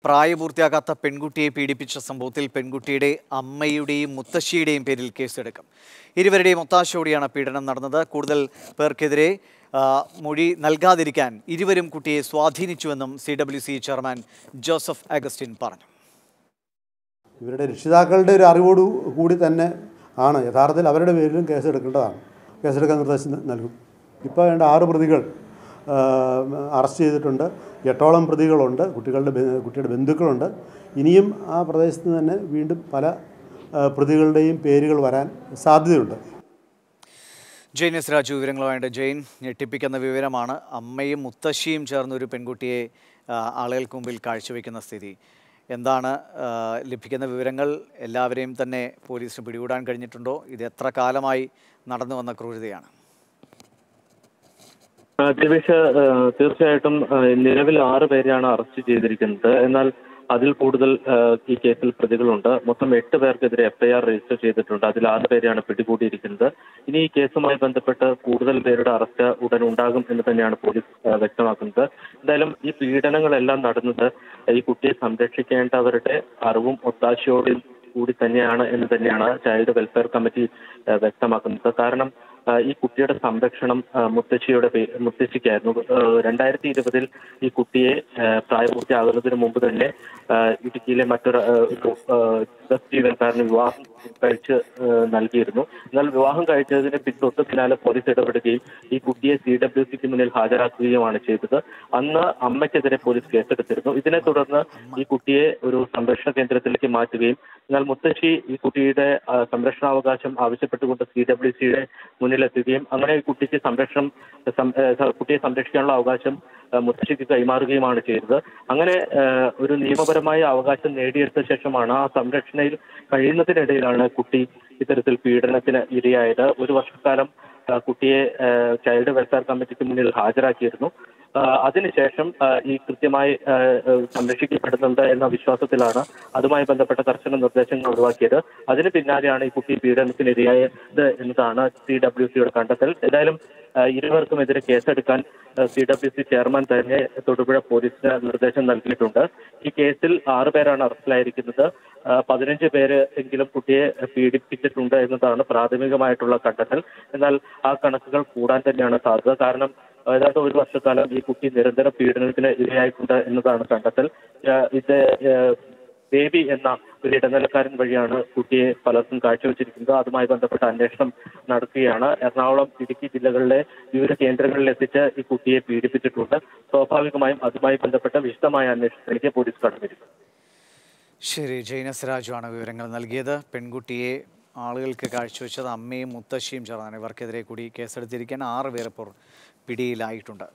പ്രായപൂർത്തിയാകാത്ത പെൺകുട്ടിയെ പീഡിപ്പിച്ച സംഭവത്തിൽ പെൺകുട്ടിയുടെ അമ്മയുടെയും മുത്തശ്ശിയുടെയും പേരിൽ കേസെടുക്കും ഇരുവരുടെയും ഒത്താശയോടെയാണ് പീഡനം നടന്നത് കൂടുതൽ പേർക്കെതിരെ ആ, മൊഴി നൽകാതിരിക്കാൻ ഇരുവരും കുട്ടിയെ സ്വാധീനിച്ചുവെന്നും C W C chairman Joseph Augustine പറഞ്ഞു ഇവരുടെ രക്ഷിതാക്കളുടെ ഒരു അറിവോട് കൂടി തന്നെ ആണ് യഥാർത്ഥത്തിൽ അവരുടെ പേരിലും കേസെടുക്കേണ്ടതാണ് കേസെടുക്കാൻ നിർദ്ദേശം ന- നൽകും ഇപ്പോൾ വേണ്ട ആറ് പ്രതികൾ ആ, അറസ്റ്റ് ചെയ്തിട്ടുണ്ട് എട്ടോളം പ്രതികളുണ്ട് കുട്ടികളുടെ ബെ- കുട്ടിയുടെ ബന്ധുക്കളുണ്ട് ഇനിയും ആ പ്രദേശത്ത് തന്നെ വീണ്ടും പല ആ, പ്രതികളുടെയും പേരുകൾ വരാൻ സാധ്യതയുണ്ട് ജെയിൻ എസ് രാജു വിവരങ്ങളുമായിട്ട് ജെയിൻ ഞെട്ടിപ്പിക്കുന്ന വിവരമാണ് അമ്മയും മുത്തശ്ശിയും ചേർന്ന് ഒരു പെൺകുട്ടിയെ ആ, ആളുകൾക്ക് മുമ്പിൽ കാഴ്ചവെക്കുന്ന സ്ഥിതി എന്താണ് ആ, ലഭിക്കുന്ന വിവരങ്ങൾ എല്ലാവരെയും തന്നെ പോലീസിന് പിടികൂടാൻ കഴിഞ്ഞിട്ടുണ്ടോ ഇത് എത്ര കാലമായി നടന്നു വന്ന ക്രൂരതയാണ് ആ, ദിവേഷ് ആ, തീർച്ചയായിട്ടും ആ, നിലവിൽ ആറ് പേരെയാണ് അറസ്റ്റ് ചെയ്തിരിക്കുന്നത് എന്നാൽ അതിൽ കൂടുതൽ ആ, ഈ കേസിൽ പ്രതികളുണ്ട് മൊത്തം എട്ട് പേർക്കെതിരെ എഫ്ഐആർ രജിസ്റ്റർ ചെയ്തിട്ടുണ്ട് അതിൽ ആറ് പേരെയാണ് പിടികൂടിയിരിക്കുന്നത് ഇനി ഈ കേസുമായി ബന്ധപ്പെട്ട് കൂടുതൽ പേരുടെ അറസ്റ്റ് ഉടൻ ഉണ്ടാകും എന്ന് തന്നെയാണ് പോലീസ് ആ, വ്യക്തമാക്കുന്നത് എന്തായാലും ഈ പീഡനങ്ങളെല്ലാം നടന്നത് ഈ കുട്ടിയെ സംരക്ഷിക്കേണ്ടവരുടെ അറിവും ഒത്താശയോടും കൂടി തന്നെയാണ് എന്ന് തന്നെയാണ് ചൈൽഡ് വെൽഫെയർ കമ്മിറ്റി ആ, വ്യക്തമാക്കുന്നത് കാരണം ആ, ഈ കുട്ടിയുടെ സംരക്ഷണം ആ, മുത്തശ്ശിയുടെ പേ- മുത്തശ്ശിക്കായിരുന്നു ആ, രണ്ടായിരത്തി ഇരുപതിൽ ഈ കുട്ടിയെ ആ, പ്രായപൂർത്തിയാകുന്നതിന് മുമ്പ് തന്നെ ആ, ഇടുക്കിയിലെ മറ്റൊരു ആ, ഒരു, ആ, സ്റ്റീവൻകാരന് വിവാഹം കഴിച്ച് ആ, നൽകിയിരുന്നു എന്നാൽ വിവാഹം കഴിച്ചതിന് പി- തൊട്ട് പിന്നാലെ പോലീസ് ഇടപെടുകയും ഈ കുട്ടിയെ സി ഡബ്ല്യു സിക്ക് മുന്നിൽ ഹാജരാക്കുകയുമാണ് ചെയ്തത് അന്ന് അമ്മയ്ക്കെതിരെ പോലീസ് കേസെടുത്തിരുന്നു ഇതിനെ തുടർന്ന് ഈ കുട്ടിയെ ഒരു സംരക്ഷണ കേന്ദ്രത്തിലേക്ക് മാറ്റുകയും എന്നാൽ മുത്തശ്ശി ഈ കുട്ടിയുടെ ആ, സംരക്ഷണാവകാശം ആവശ്യപ്പെട്ടുകൊണ്ട് സി ഡബ്ല്യു സിയുടെ മുന്നിലെത്തുകയും അങ്ങനെ ഈ കുട്ടിക്ക് സംരക്ഷണം സം- ഏ, സ- കുട്ടിയെ സംരക്ഷിക്കാനുള്ള അവകാശം ആ, മുത്തശ്ശിക്ക് കൈമാറുകയുമാണ് ചെയ്തത് അങ്ങനെ ആ, ഒരു നിയമപരമായ അവകാശം നേടിയെടുത്ത ശേഷമാണ് ആ സംരക്ഷണയിൽ കഴിയുന്നതിനിടയിലാണ് കുട്ടി ഇത്തരത്തിൽ പീഡനത്തിന് ഇരയായത് ഒരു വർഷക്കാലം ആ, കുട്ടിയെ ആ, ചൈൽഡ് വെൽഫെയർ കമ്മിറ്റിക്ക് മുന്നിൽ ഹാജരാക്കിയിരുന്നു ആ, അതിനുശേഷം ആ, ഈ കൃത്യമായി ആ, ആ, സംരക്ഷിക്കപ്പെടുന്നുണ്ട് എന്ന വിശ്വാസത്തിലാണ് അതുമായി ബന്ധപ്പെട്ട കർശന നിർദ്ദേശങ്ങൾ ഒഴിവാക്കിയത് അതിന് പിന്നാലെയാണ് ഈ കുട്ടി പീഡനത്തിന് ഇരയായത് എന്നതാണ് സി ഡബ്ല്യു സിയുടെ കണ്ടെത്തൽ ഏതായാലും ആ, ഇരുവർക്കുമെതിരെ കേസെടുക്കാൻ സി ഡബ്ല്യു സി ചെയർമാൻ തന്നെ തൊടുപുഴ പോലീസിന് നിർദ്ദേശം നൽകിയിട്ടുണ്ട് ഈ കേസിൽ ആറ് പേരാണ് അറസ്റ്റിലായിരിക്കുന്നത് ആ, പതിനഞ്ച് പേര് എങ്കിലും കുട്ടിയെ പീഡിപ്പിച്ചിട്ടുണ്ട് എന്നതാണ് പ്രാഥമികമായിട്ടുള്ള കണ്ടെത്തൽ എന്നാൽ ആ കണക്കുകൾ കൂടാൻ തന്നെയാണ് സാധ്യത കാരണം ഏതാണ്ട് ഒരു വർഷക്കാലം ഈ കുട്ടി നിരന്തര പീഡനത്തിന് ഇരയായിട്ടുണ്ട് എന്നതാണ് കണ്ടെത്തൽ ആ, ഇത് ആ, ബേബി എന്ന ഒരു ഇടനിലക്കാരൻ വഴിയാണ് കുട്ടിയെ പലർക്കും കാഴ്ചവെച്ചിരിക്കുന്നത് അതുമായി ബന്ധപ്പെട്ട അന്വേഷണം നടക്കുകയാണ് എറണാകുളം ഇടുക്കി ജില്ലകളിലെ വിവിധ കേന്ദ്രങ്ങളിൽ എത്തിച്ച് ഈ കുട്ടിയെ പീഡിപ്പിച്ചിട്ടുണ്ട് സ്വാഭാവികമായും അതുമായി ബന്ധപ്പെട്ട വിശദമായ അന്വേഷണത്തിലേക്ക് പോലീസ് കടന്നിരിക്കും ശരി ജെയിനസ് രാജുവാണ് വിവരങ്ങൾ നൽകിയത് പെൺകുട്ടിയെ ആളുകൾക്ക് കാഴ്ചവെച്ചത് അമ്മയും മുത്തശ്ശിയും ചേർന്നാണ് ഇവർക്കെതിരെ കൂടി കേസെടുത്തിരിക്കാൻ ആറ് പേർ ഇപ്പോൾ പിടിയിലായിട്ടുണ്ട്